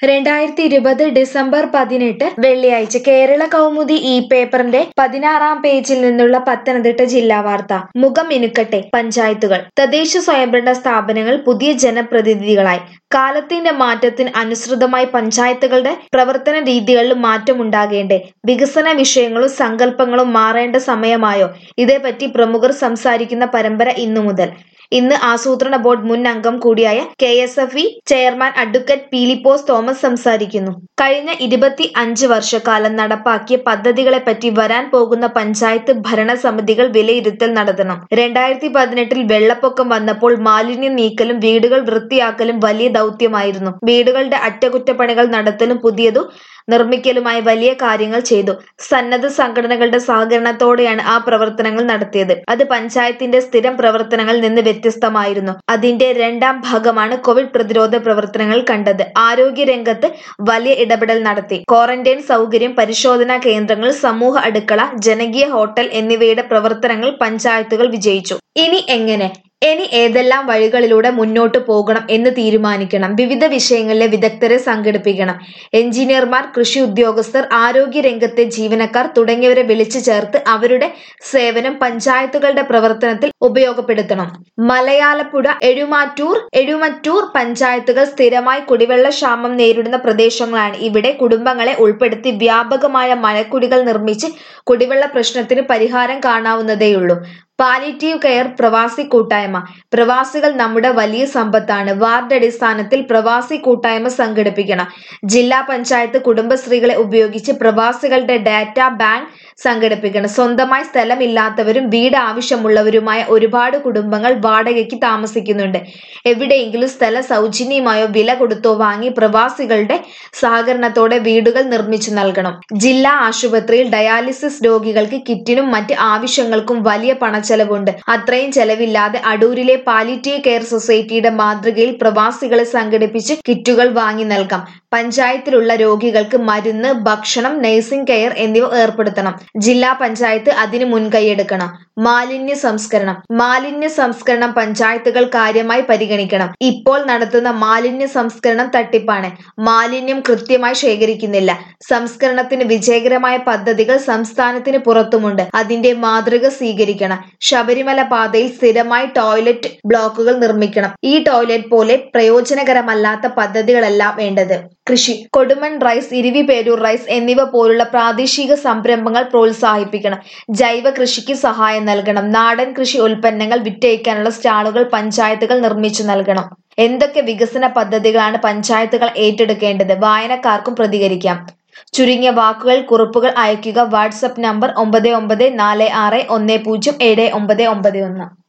രണ്ടായിരത്തി ഇരുപത് ഡിസംബർ പതിനെട്ട് വെള്ളിയാഴ്ച കേരള കൗമുദി ഈ പേപ്പറിന്റെ പതിനാറാം പേജിൽ നിന്നുള്ള പത്തനംതിട്ട ജില്ലാ വാർത്ത മുഖം മിനുക്കട്ടെ പഞ്ചായത്തുകൾ തദ്ദേശ സ്വയംഭരണ സ്ഥാപനങ്ങൾ പുതിയ ജനപ്രതിനിധികളായി കാലത്തിന്റെ മാറ്റത്തിന് അനുസൃതമായി പഞ്ചായത്തുകളുടെ പ്രവർത്തന രീതികളിലും മാറ്റമുണ്ടാകേണ്ടേ വികസന വിഷയങ്ങളും സങ്കല്പങ്ങളും മാറേണ്ട സമയമായോ ഇതേപ്പറ്റി പ്രമുഖർ സംസാരിക്കുന്ന പരമ്പര ഇന്നു മുതൽ ഇന്ന് ആസൂത്രണ ബോർഡ് മുൻ അംഗം കൂടിയായ K S F E chairman advocate Peelipose Thomas സംസാരിക്കുന്നു കഴിഞ്ഞ ഇരുപത്തി അഞ്ച് വർഷക്കാലം നടപ്പാക്കിയ പദ്ധതികളെപ്പറ്റി വരാൻ പോകുന്ന പഞ്ചായത്ത് ഭരണസമിതികൾ വിലയിരുത്തൽ നടത്തണം രണ്ടായിരത്തി പതിനെട്ടിൽ വെള്ളപ്പൊക്കം വന്നപ്പോൾ മാലിന്യം നീക്കലും വീടുകൾ വൃത്തിയാക്കലും വലിയ ദൗത്യമായിരുന്നു വീടുകളുടെ അറ്റകുറ്റപ്പണികൾ നടത്തലും പുതിയതു നിർമ്മിക്കലുമായി വലിയ കാര്യങ്ങൾ ചെയ്തു സന്നദ്ധ സംഘടനകളുടെ സഹകരണത്തോടെയാണ് ആ പ്രവർത്തനങ്ങൾ നടത്തിയത് അത് പഞ്ചായത്തിന്റെ സ്ഥിരം പ്രവർത്തനങ്ങളിൽ നിന്ന് വ്യത്യസ്തമായിരുന്നു അതിന്റെ രണ്ടാം ഭാഗമാണ് കോവിഡ് പ്രതിരോധ പ്രവർത്തനങ്ങൾ കണ്ടത് ആരോഗ്യ രംഗത്ത് വലിയ ഇടപെടൽ നടത്തി ക്വാറന്റൈൻ സൗകര്യം പരിശോധനാ കേന്ദ്രങ്ങൾ സമൂഹ അടുക്കള ജനകീയ ഹോട്ടൽ എന്നിവയുടെ പ്രവർത്തനങ്ങൾ പഞ്ചായത്തുകൾ വിജയിച്ചു ഇനി എങ്ങനെ ഇനി ഏതെല്ലാം വഴികളിലൂടെ മുന്നോട്ട് പോകണം എന്ന് തീരുമാനിക്കണം വിവിധ വിഷയങ്ങളിലെ വിദഗ്ധരെ സംഘടിപ്പിക്കണം എഞ്ചിനീയർമാർ കൃഷി ഉദ്യോഗസ്ഥർ ആരോഗ്യ രംഗത്തെ ജീവനക്കാർ തുടങ്ങിയവരെ വിളിച്ചു ചേർത്ത് അവരുടെ സേവനം പഞ്ചായത്തുകളുടെ പ്രവർത്തനത്തിൽ ഉപയോഗപ്പെടുത്തണം മലയാലപ്പുഴ എഴുമാറ്റൂർ എഴുമറ്റൂർ പഞ്ചായത്തുകൾ സ്ഥിരമായി കുടിവെള്ള ക്ഷാമം നേരിടുന്ന പ്രദേശങ്ങളാണ് ഇവിടെ കുടുംബങ്ങളെ ഉൾപ്പെടുത്തി വ്യാപകമായ മഴക്കുടികൾ നിർമ്മിച്ച് കുടിവെള്ള പ്രശ്നത്തിന് പരിഹാരം കാണാവുന്നതേയുള്ളൂ പാലിറ്റീവ് കെയർ പ്രവാസി കൂട്ടായ്മ പ്രവാസികൾ നമ്മുടെ വലിയ സമ്പത്താണ് വാർഡ് അടിസ്ഥാനത്തിൽ പ്രവാസി കൂട്ടായ്മ സംഘടിപ്പിക്കണം ജില്ലാ പഞ്ചായത്ത് കുടുംബശ്രീകളെ ഉപയോഗിച്ച് പ്രവാസികളുടെ ഡാറ്റാ ബാങ്ക് സംഘടിപ്പിക്കണം സ്വന്തമായി സ്ഥലമില്ലാത്തവരും വീട് ആവശ്യമുള്ളവരുമായ ഒരുപാട് കുടുംബങ്ങൾ വാടകയ്ക്ക് താമസിക്കുന്നുണ്ട് എവിടെയെങ്കിലും സ്ഥലം സൗജന്യമായോ വില കൊടുത്തോ വാങ്ങി പ്രവാസികളുടെ സഹകരണത്തോടെ വീടുകൾ നിർമ്മിച്ചു നൽകണം ജില്ലാ ആശുപത്രിയിൽ ഡയാലിസിസ് രോഗികൾക്ക് കിറ്റിനും മറ്റ് ആവശ്യങ്ങൾക്കും വലിയ പണച്ചെലവുണ്ട് അത്രയും ചെലവില്ലാതെ അടൂരിലെ പാലിറ്റീവ് കെയർ സൊസൈറ്റിയുടെ മാതൃകയിൽ പ്രവാസികളെ സംഘടിപ്പിച്ച് കിറ്റുകൾ വാങ്ങി നൽകാം പഞ്ചായത്തിലുള്ള രോഗികൾക്ക് മരുന്ന് ഭക്ഷണം നഴ്സിംഗ് കെയർ എന്നിവ ഏർപ്പെടുത്തണം ജില്ലാ പഞ്ചായത്ത് അതിന് മുൻകൈയെടുക്കണം മാലിന്യ സംസ്കരണം മാലിന്യ സംസ്കരണം പഞ്ചായത്തുകൾ കാര്യമായി പരിഗണിക്കണം ഇപ്പോൾ നടത്തുന്ന മാലിന്യ സംസ്കരണം തട്ടിപ്പാണ് മാലിന്യം കൃത്യമായി ശേഖരിക്കുന്നില്ല സംസ്കരണത്തിന് വിജയകരമായ പദ്ധതികൾ സംസ്ഥാനത്തിന് പുറത്തുമുണ്ട് അതിന്റെ മാതൃക സ്വീകരിക്കണം ശബരിമല പാതയിൽ സ്ഥിരമായി ടോയ്ലറ്റ് ബ്ലോക്കുകൾ നിർമ്മിക്കണം ഈ ടോയ്ലറ്റ് പോലെ പ്രയോജനകരമല്ലാത്ത പദ്ധതികളല്ല വേണ്ടത് കൃഷി കൊടുമൺ റൈസ് ഇരിവിപേരൂർ റൈസ് എന്നിവ പോലുള്ള പ്രാദേശിക സംരംഭങ്ങൾ പ്രോത്സാഹിപ്പിക്കണം ജൈവ കൃഷിക്ക് സഹായം നൽകണം നാടൻ കൃഷി ഉൽപ്പന്നങ്ങൾ വിറ്റഴിക്കാനുള്ള സ്റ്റാളുകൾ പഞ്ചായത്തുകൾ നിർമ്മിച്ചു നൽകണം എന്തൊക്കെ വികസന പദ്ധതികളാണ് പഞ്ചായത്തുകൾ ഏറ്റെടുക്കേണ്ടത് വായനക്കാർക്കും പ്രതികരിക്കാം ചുരുങ്ങിയ വാക്കുകൾ കുറിപ്പുകൾ അയയ്ക്കുക വാട്സപ്പ് നമ്പർ ഒമ്പത് ഒമ്പത് നാല് ആറ് ഒന്ന് പൂജ്യം ഏഴ് ഒമ്പത് ഒമ്പത് ഒന്ന്